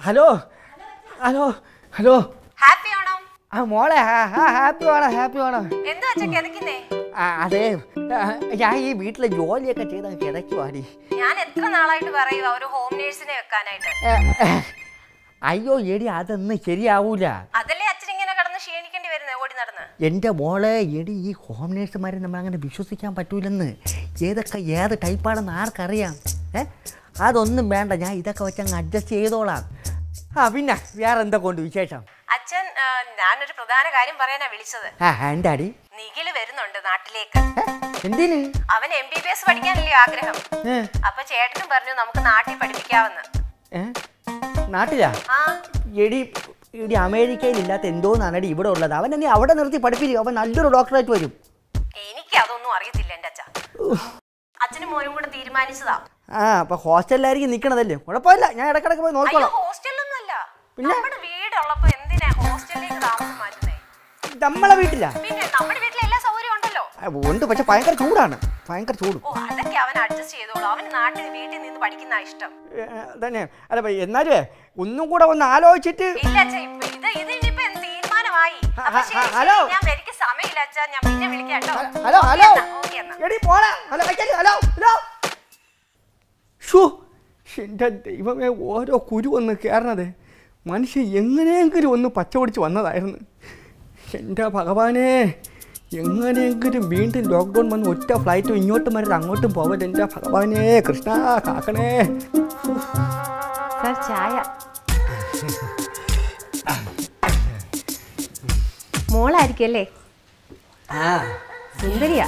Hello hello hello happy ആണോ ആ മോളെ ഹാപ്പി വേണം ഹാപ്പി വേണം എന്താ അച്ഛാ കിതക്കുന്നേ ആ, അതെ ആ, ഞാൻ ഈ വീട്ടിലെ ജോലിയൊക്കെ ചെയ്ത് കിടക്കുവാടി ഞാൻ എത്ര നാളായിട്ട് പറയുക ഒരു ഹോം നേഴ്സിനെ വെക്കാനായിട്ട് അയ്യോ എടി അതൊന്നും ശരിയാവൂല അതല്ലേ അച്ഛൻ ഇങ്ങനെ കിടന്ന് ക്ഷീണിക്കേണ്ടി വരുന്നത് ഓടി നടന്ന് എൻ്റെ മോളെ എടി ഈ ഹോം നേഴ്സുമാരെ നമ്മൾ അങ്ങനെ വിശ്വസിക്കാൻ പറ്റൂലെന്ന് ഏതൊക്കെ ഏത് ടൈപ്പാണെന്ന് ആർക്കറിയാം ഏ അതൊന്നും വേണ്ട ഞാൻ ഇതൊക്കെ വെച്ച് അങ്ങ് അഡ്ജസ്റ്റ് ചെയ്തോളാം ആ പിന്നെ വേറെ എന്തൊക്കെ ഉണ്ട് വിശേഷം അച്ഛൻ ആ, ഞാനൊരു പ്രധാന കാര്യം പറയാനാ വിളിച്ചത് ആ എന്താടി നിഖില് വരുന്നുണ്ട് നാട്ടിലേക്ക് ഏ, എന്തിന് അവൻ എം ബി ബി എസ് പഠിക്കാനല്ലേ ആഗ്രഹം ഏ, അപ്പൊ ചേട്ടനും പറഞ്ഞു നമുക്ക് നാട്ടിൽ പഠിപ്പിക്കാമെന്ന് ഏ? നാട്ടിലാ ആ എടി എടി അമേരിക്കയിലില്ലാത്ത എന്തോന്നാണ് ഇവിടെ ഉള്ളത് അവനെ നീ അവിടെ നിർത്തി പഠിപ്പിക്കും അവൻ നല്ലൊരു ഡോക്ടറായിട്ട് വരും എനിക്ക് അതൊന്നും അറിയത്തില്ല എന്റെ അച്ഛ അച്ഛനും മോനും കൂടെ തീരുമാനിച്ചതാ ആ അപ്പൊ ഹോസ്റ്റലിലായിരിക്കും നിൽക്കണതല്ലേ കുഴപ്പമില്ല ഞാൻ ഇടക്കിടക്ക് പോയി അയ്യോ നോക്കിക്കോളാം ഹോസ്റ്റലൊന്നുമല്ല പിന്നെ? നമ്മുടെ വീടുള്ളപ്പോ എന്തിനാ ഹോസ്റ്റലിലേക്ക് താമസം മാറ്റുന്നേ നമ്മളെ വീട്ടിലാ പിന്നെ നമ്മുടെ വീട്ടിൽ എല്ലാ സൗകര്യം ഉണ്ടല്ലോ ആ, ഉണ്ട് പക്ഷെ ഭയങ്കര ചൂടാണ് ഭയങ്കര ചൂട് ഓ അതൊക്കെ അവൻ അഡ്ജസ്റ്റ് ചെയ്തോളൂ അവൻ നാട്ടിൽ വീട്ടിൽ നിന്ന് പഠിക്കുന്ന ഇഷ്ടം ഏ, തന്നെ അല്ല ഇപ്പൊ എന്നാലേ ഒന്നും കൂടെ ഒന്ന് ആലോചിച്ചിട്ട് ഇല്ല അച്ഛാ ഇപ്പൊ ഇത് ഇത് ഇനിയിപ്പോ എന്ത് തീരുമാനമായി ഹ, അപ്പൊ ഹ, ശരി, ശരി, ഹലോ. ഞാൻ എനിക്ക് സമയമില്ല അച്ഛാ ഞാൻ പിന്നെ വിളിക്കാം കേട്ടോ ഹലോ ഓക്കേ ഹലോ എന്നാ, ഓക്കേ എന്നാ. എടി പോടാ ഹലോ അയ്യോ, ഹലോ ഹലോ ഷോ എൻ്റെ ദൈവമേ ഓരോ കുരു ഒന്ന് കയറണത് മനുഷ്യൻ എങ്ങനെയെങ്കിലും ഒന്ന് പച്ച പിടിച്ച് വന്നതായിരുന്നു എൻ്റെ ഭഗവാനെ എങ്ങനെയെങ്കിലും വീണ്ടും ലോക്ക്ഡൗൺ വന്ന് ഒറ്റ ഫ്ലൈറ്റും ഇങ്ങോട്ടും വരരുത് അങ്ങോട്ടും പോവരുത് എൻ്റെ ഭഗവാനെ കൃഷ്ണ കാക്കണേ സാർ ചായ മോളായിരിക്കും അല്ലേ ആ സുന്ദരിയാ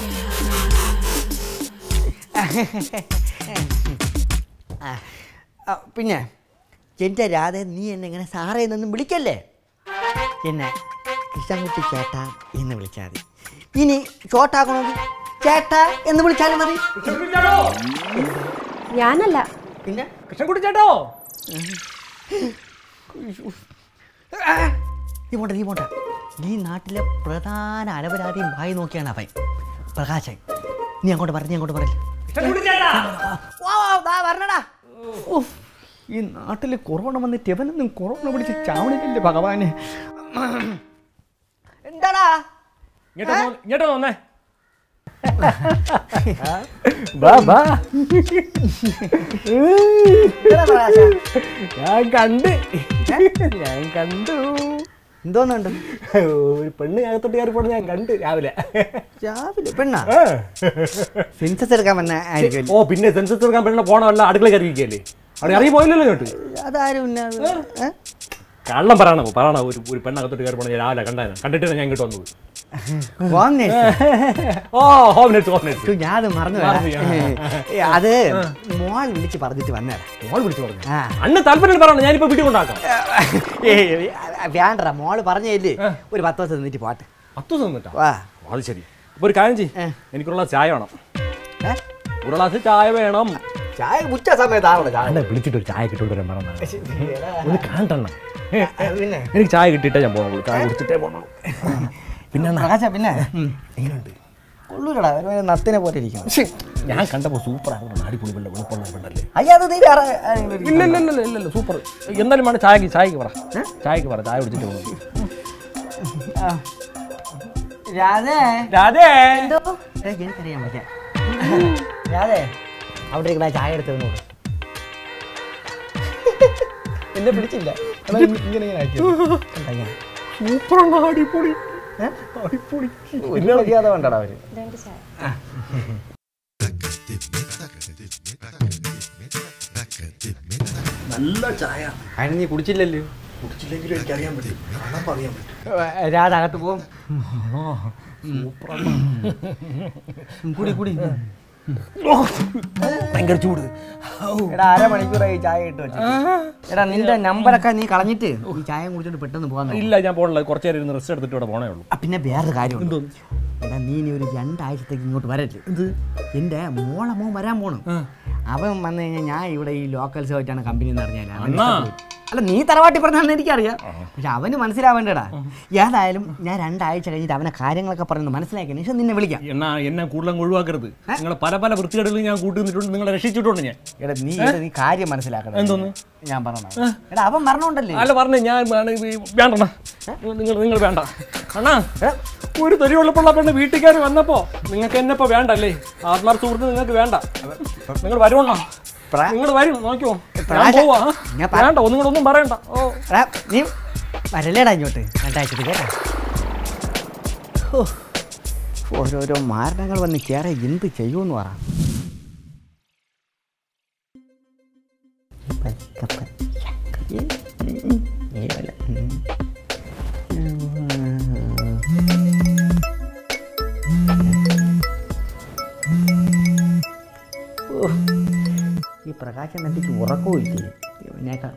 ആ, ആ, പിന്നെ എൻ്റെ രാധ നീ എന്നെ ഇങ്ങനെ സാറേ എന്നൊന്നും വിളിക്കല്ലേ എന്നെ കൃഷ്ണൻകുട്ടി ചേട്ടാ എന്ന് വിളിച്ചാൽ മതി ഇനി ഷോർട്ടാക്കണമെങ്കിൽ ചേട്ടാ എന്ന് വിളിച്ചാലും മതി ഞാനല്ല പിന്നെ കൃഷ്ണൻകുട്ടി ചേട്ടോ ആ, നീ പോണ്ട നീ പോണ്ട ഈ നാട്ടിലെ പ്രധാന അലപരാധിയും ഭായി നോക്കിയാണ് അവൻ പ്രകാശൻ നീ അങ്ങോട്ട് പറ നീ അങ്ങോട്ട് പറയില്ല കൃഷ്ണൻകുട്ടി ചേട്ടാ വാ, വാ, ദാ വരണടാ. ഉഫ്, ഈ നാട്ടിൽ കൊറോണ വന്നിട്ട് എവനൊന്നും കൊറോണ പിടിച്ച് ചാവണില്ലേ ഭഗവാന് എന്താടാ ഇങ്ങോട്ട് വന്നോ, ഇങ്ങോട്ട് വന്നേ ബാ ബാ എന്താടാ പ്രകാശ? ഞാൻ കണ്ട് ഞാൻ കണ്ടു എന്തോന്നുണ്ട് ഒരു പെണ്ണ് അകത്തോട്ട് കയറി പോണത് ഞാൻ കണ്ട് രാവിലെ രാവിലെ പെണ്ണാ ആ. സെൻസസ് എടുക്കാൻ വന്ന ആയിരിക്കും ഓ പിന്നെ സെൻസസ് എടുക്കാൻ പെണ്ണ പോണമല്ല അടുക്കള കയറി ഇരിക്കുകയല്ലേ അവിടെ ഇറങ്ങി പോയില്ലല്ലോ ഇങ്ങോട്ട് അതാരും പിന്നെ അത്, ഏ? കള്ളം പറയണോ പറയണോ ഒരു ഒരു പെണ്ണകത്തോട്ട് കയറി പോണത് രാവിലെ കണ്ടായിരുന്നു കണ്ടിട്ടാണ് ഞാൻ ഇങ്ങോട്ട് വന്നത് വന്നേ. ഓ ഹോം നെറ്റ്സ് ഹോം നെറ്റ്സ് ഛു, ഞാനത് മറന്നു മറന്നു, ഏ, അത് മോൾ വിളിച്ച് പറഞ്ഞിട്ട് വന്നേടാ മോൾ വിളിച്ചു പറഞ്ഞു ആ അന്ന് താല്പര്യം പറയണം ഞാനിപ്പോ വീട്ടിൽ കൊണ്ടാക്കാം ഏയ്, വേണ്ടടാ മോള് പറഞ്ഞില്ലേ ഒരു പത്ത് ദിവസം നിന്നിട്ട് പോട്ടെ പത്ത് ദിവസം നിന്നിട്ടാ വാ അത് ശരി അപ്പൊ ഒരു കാര്യം ചെയ്യ് ഏ. എനിക്കുള്ള ചായ വേണം ഏ? ഒരു ഗ്ലാസ് ചായ വേണം ചായ ഉച്ച സമയത്താണോ ചായ അണ്ണ വിളിച്ചിട്ട് ഒരു ചായ കിട്ടുകൊണ്ട് വരാൻ പറഞ്ഞ ഒന്ന് കാണട്ടണ്ണ പിന്നെ എനിക്ക് ചായ കിട്ടിയിട്ടേ ഞാൻ പോകുന്നുള്ളൂ ചായ കുടിച്ചിട്ടേ പോകുന്നുള്ളൂ പിന്നെ അണ്ണാ, പ്രകാശ പിന്നെ എങ്ങനെയുണ്ട് കൊള്ളൂരടാ ഒരു നത്തിനെ പോലെ ഇരിക്കണം ശ്ശെ, ഞാൻ കണ്ടപ്പോ സൂപ്പർ ആയിരുന്നു അടിപൊളി പെണ്ണ് വെളുപ്പുള്ള പെണ്ണല്ലേ അയ്യ അത് നീ വേറെ ആരെങ്കിലും ഒരു- ഇല്ല ഇല്ല ഇല്ല ഇല്ല ഇല്ല സൂപ്പർ എന്തായാലും വേണം ചായക്ക് ചായക്ക് പറ ചായക്ക് പറ ചായ കുടിച്ചിട്ട് പോകുന്നു ആ. രാധേ രാധേ ഏ, എനിക്കറിയാൻ പറ്റാ രാധേ അവിടെ ഇരിക്കണ ചായ എടുത്തത് നോക്ക് എന്നെ പിടിച്ചില്ല അതാ ഇങ്ങനെ ഇങ്ങനെ ഇങ്ങനെ ആക്കിയത്. കണ്ടോ ഇങ്ങനെ? സൂപ്പറാണ് അടിപൊളി ഏ? അടിപൊളി ഒരു മര്യാദ വേണ്ടടാ അവര് നല്ല ചായ അതിന് നീ കുടിച്ചില്ലല്ലോ കുടിച്ചില്ലെങ്കിലും എനിക്കറിയാൻ പറ്റും കാണാൻ പറയാൻ പറ്റും രാധ അകത്ത് പോവും കുടി കുടി ഭയങ്കര ചൂട് എടാ അരമണിക്കൂറായി ചായ ഇട്ട് വെച്ചു എടാ നിന്റെ നമ്പറൊക്കെ നീ കളഞ്ഞിട്ട് ഈ ചായ കുടിച്ചിട്ട് പെട്ടെന്ന് പോകാൻ ഇല്ല ഞാൻ പോകണില്ല കുറച്ച് നേരം ഇരുന്ന് റെസ്റ്റ് എടുത്തിട്ട് ഇവിടെ പോണേ ഉള്ളൂ പിന്നെ വേറൊരു കാര്യം എടാ നീ ഇനി ഒരു രണ്ടാഴ്ചത്തേക്ക് ഇങ്ങോട്ട് വരല്ലേ എന്ത് എൻ്റെ മോളെ മോൻ വരാൻ പോണു അവൻ വന്നു കഴിഞ്ഞാൽ ഞാൻ ഇവിടെ ഈ ലോക്കൽസുമായിട്ടാണ് കമ്പനി എന്ന് അണ്ണാ പറഞ്ഞാൽ അല്ല നീ തറവാട്ടി പറഞ്ഞാണെന്ന് എനിക്കറിയാം പക്ഷെ അവന് മനസ്സിലാവേണ്ടടാ ഏതായാലും ഞാൻ രണ്ടാഴ്ച കഴിഞ്ഞിട്ട് അവനെ കാര്യങ്ങളൊക്കെ പറയുന്നത് മനസ്സിലാക്കിയതിന് ശേഷം നിന്നെ വിളിക്കാം എന്നാ എന്നെ കൂടുതലും ഒഴിവാക്കരുത് നിങ്ങളെ പല പല വൃത്തികേടുകളും ഞാൻ കൂട്ടി നിന്നിട്ടുണ്ട് നിങ്ങളെ രക്ഷിച്ചിട്ടുണ്ട് ഞാൻ എടാ നീ എടാ, നീ കാര്യം മനസ്സിലാക്കണം എന്തോന്ന്? ഞാൻ പറഞ്ഞ എടാ അവൻ മരണമുണ്ടല്ലേ അല്ല പറഞ്ഞേ ഞാൻ വേണ- ഈ വേണ്ടണ്ണ നിങ്ങൾ നിങ്ങൾ വേണ്ട അണ്ണാ ഒരു തൊലിയുള്ളപ്പോൾ പെണ്ണ് വീട്ടുകാർ വന്നപ്പോ നിങ്ങൾക്ക് എന്നെ ഇപ്പൊ വേണ്ടല്ലേ ആത്മാർ സുഹൃത്ത് നിങ്ങൾക്ക് വേണ്ട നിങ്ങൾ വരുവണ്ണ പ്രാ- നിങ്ങൾ വരും നോക്കിയോ ഞാൻ പ്രാജ- പോവാ ഞാൻ പറ- വേണ്ട നിങ്ങളൊന്നും പറയണ്ട ഓ എടാ നീ വരല്ലേടാ ഇങ്ങോട്ട് രണ്ടാഴ്ചക്ക് കേട്ടോ ഹോ, ഓരോരോ മാരണങ്ങൾ വന്ന് കയറി എന്ത് ചെയ്യുമെന്ന് പറ പതുക്കെ പതുക്കെ. ഉം, ഉം. ഏ വല്ല, ഉം. ഓ, ഈ പ്രകാശം കണ്ടിട്ട് ഉറക്കവും ഇല്ലേ ഇവനേക്കാൾ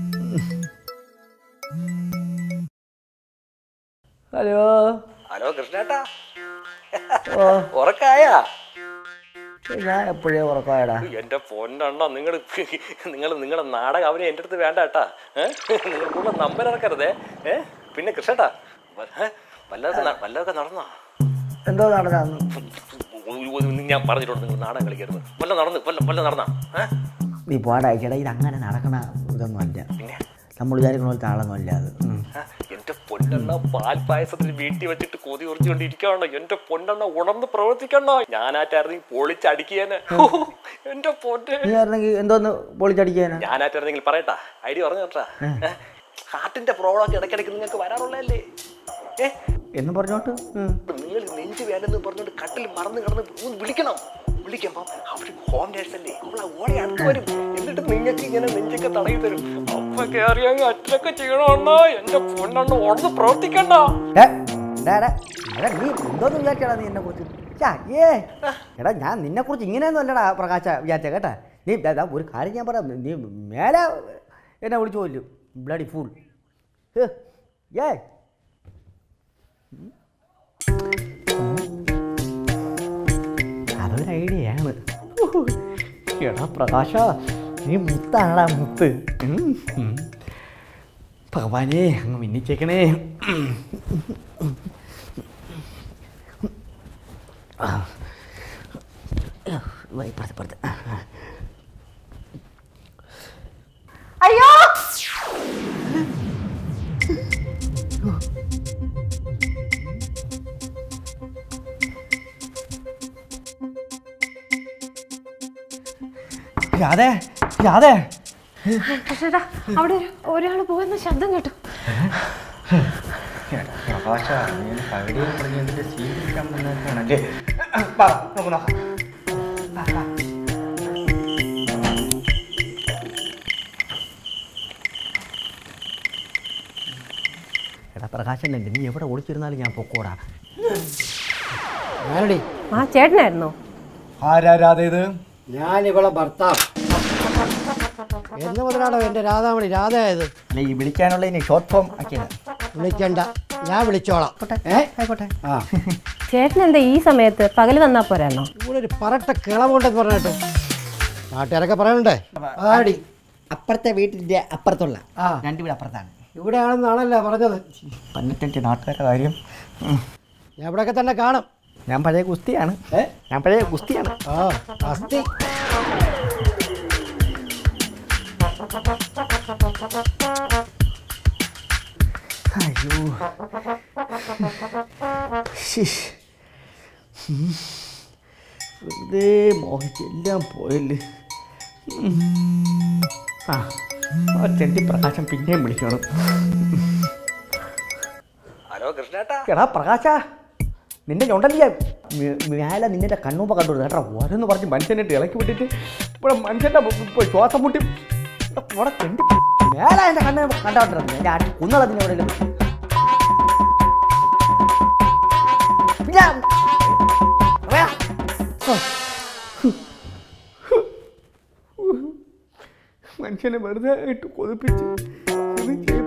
ഹലോ ഹലോ കൃഷ്ണേട്ടാ ഓ ഉറക്കായാ ഞാൻ എപ്പോഴേ ഉറക്കമായടാ എന്റെ പൊന്നെണ്ണ നിങ്ങൾ നിങ്ങൾ നിങ്ങളുടെ നാടകം അവനെ എൻ്റെ അടുത്ത് വേണ്ട കേട്ടാ നിങ്ങൾ കൂടുതൽ നമ്പർ ഇറക്കരുതേ ഏ പിന്നെ കൃഷ്ണേട്ടാ വ- ഏ? വല്ലതൊക്കെ ന- വല്ലതൊക്കെ നടന്നാ എന്തോ നടന്നു ഒരു- ഒരു- ഞാൻ പറഞ്ഞിട്ടുണ്ട് നിങ്ങൾ നാടകം കളിക്കരുത് വല്ല നടന്ന് വല്ല വല്ല നടന്നാ ഏ? നീ പോടായിച്ചേടാ ഇത് അങ്ങനെ നടക്കണ ഇതൊന്നും അല്ല പിന്നെ നമ്മൾ വിചാരിക്കുന്ന പോലത്തെ ആളൊന്നും അല്ല അത് ഉം. ഏ? എന്റെ പൊന്നെണ്ണ പാൽ പായസത്തിൽ വീട്ടിൽ വെച്ചിട്ട് കൊതി കുറച്ചുകൊണ്ട് ഇരിക്കണോ എന്റെ പൊന്നെണ്ണ ഉണർന്ന് പ്രവർത്തിക്കണോ ഞാനായിട്ടായിരുന്നെങ്കിൽ പൊളിച്ചടിക്കാന് എന്റെ പൊന്നെ നീ ആയിരുന്നെങ്കിൽ എന്തോന്ന് പൊളിച്ചടിക്കാനാ ഞാനായിട്ടായിരുന്നെങ്കിൽ പറയട്ടാ ഐഡിയ പറഞ്ഞു കേട്ടാ ഹാർട്ടിന്റെ പ്രോബ്ലം ഒക്കെ ഇടയ്ക്കിടയ്ക്ക് നിങ്ങൾക്ക് വരാറുള്ളതല്ലേ ഏ എന്ന് പറഞ്ഞോട്ട് ഉം. നിങ്ങൾ നെഞ്ച് വേനെന്ന് പറഞ്ഞോണ്ട് കട്ടിൽ മറന്ന് കിടന്ന് ഒന്ന് വിളിക്കണം വിളിക്കുമ്പോ അവർ ഹോം നേഴ്സ് അല്ലേ അവൾ ഓടെ അടുത്ത് വരും എന്നിട്ട് നിങ്ങൾക്ക് ഇങ്ങനെ നെഞ്ചൊക്കെ തടയി തരും അപ്പൊ കയറി അങ്ങ് അറ്റൊക്കെ ചെയ്യണോ എന്റെ പൊന്നെണ്ണ ഉടന്ന് പ്രവർത്തിക്കണ്ട ഏ, എടാ, എടാ, എടാ, നീ എന്തോന്ന് വിചാരിച്ചടാ നീ എന്നെ കുറിച്ച് ഛാ, ഏ എടാ ഞാൻ നിന്നെ കുറിച്ച് ഇങ്ങനെയൊന്നും അല്ലടാ പ്രകാശ വിചാരിച്ച കേട്ടാ നീ ദാ, ദാ, ഒരു കാര്യം ഞാൻ പറയാം നീ മേലെ എന്നെ വിളിച്ചു പോലും ബ്ലഡി ഫുൾ ഏ അതൊരു ഐഡിയയാണ് എടാ പ്രകാശ നീ മുത്താണടാ മുത്ത് ഉം, ഉം. ഭഗവാനെ അങ്ങ് മിന്നിച്ചേക്കണേ ആ. വാ, ഇപ്പുറത്ത്, ഇപ്പുറത്ത്. അയ്യോ രാധേ രാധേ കൃഷ്ണേട്ടാ അവിടെ ഒരു ഒരാൾ പോകുന്ന ശബ്ദം കേട്ടു പ്രകാശ നീ കവിടിയും പറഞ്ഞതിന്റെ സ്വീകരിക്കാൻ വന്നേക്കാണല്ലേ വാ, നമുക്ക് നോക്കാം വാ, വാ. എടാ പ്രകാശൻ നീ എവിടെ ഒളിച്ചിരുന്നാലും ഞാൻ പൊക്കോടാ ഞാനടി ആ ചേട്ടനായിരുന്നോ ആരാരാധ ഇത് ഞാനിവളെ ഭർത്താവ് എന്ന് മുതലാണോ എൻ്റെ രാധാമണി രാധയായത് അല്ല ഈ വിളിക്കാനുള്ള ഇനി ഷോർട്ട് ഫോം ആക്കിയത് വിളിക്കണ്ട ഞാൻ വിളിച്ചോളാം ഏ ആയിക്കോട്ടെ ആ ചേട്ടൻ എന്താ ഈ സമയത്ത് പകല് വന്നാ പോരാണോ ഇവിടെ ഒരു പറട്ട കിളവുണ്ടെന്ന് പറഞ്ഞിട്ട് നാട്ടുകാരൊക്കെ പറയണ്ടേ ആടി അപ്പുറത്തെ വീട്ടിൻ്റെ അപ്പുറത്തുള്ള ആ രണ്ട് വീട് അപ്പുറത്താണ് ഇവിടെയാണെന്നാണല്ലോ പറഞ്ഞത് പന്നിട്ടെനിക്ക് നാട്ടുകാരുടെ കാര്യം ഉം. ഞാൻ ഇവിടെയൊക്കെ തന്നെ കാണും ഞാൻ പഴയ കുസ്തിയാണ് ഏ ഞാൻ പഴയ കുസ്തിയാണ് ആ അസ്ഥി അയ്യോ ശ്ശിഷ്. ഉം. വെറുതെ മോഹിച്ചെല്ലാം പോയല്ലേ ഉം. ആ ആ ചെണ്ടി പ്രകാശം പിന്നെയും വിളിക്കണം ഹലോ കൃഷ്ണേട്ടാ എടാ പ്രകാശ നിന്റെ ഞൊണ്ടല്ലേ മേലെ നിന്റെ കണ്ണൂമ്പ കണ്ടു കേട്ടോ ഓരോന്ന് പറഞ്ഞ് മനുഷ്യനെ ഇളക്കി വിട്ടിട്ട് ഇവിടെ മനുഷ്യന്റെ ഇപ്പൊ ശ്വാസം മുട്ടി ഇവിടെ ഇവിടെ ചെണ്ടി മേലെ എൻ്റെ കണ്ണ് കണ്ടോണ്ടിരുന്നു എൻ്റെ അടി കുന്നളത്തിന് എവിടെയെങ്കിലും പിന്നെ പറയാ. മനുഷ്യനെ വെറുതെ ഇട്ട് കൊതിപ്പിച്ച് ഇത് ചെയ്ത്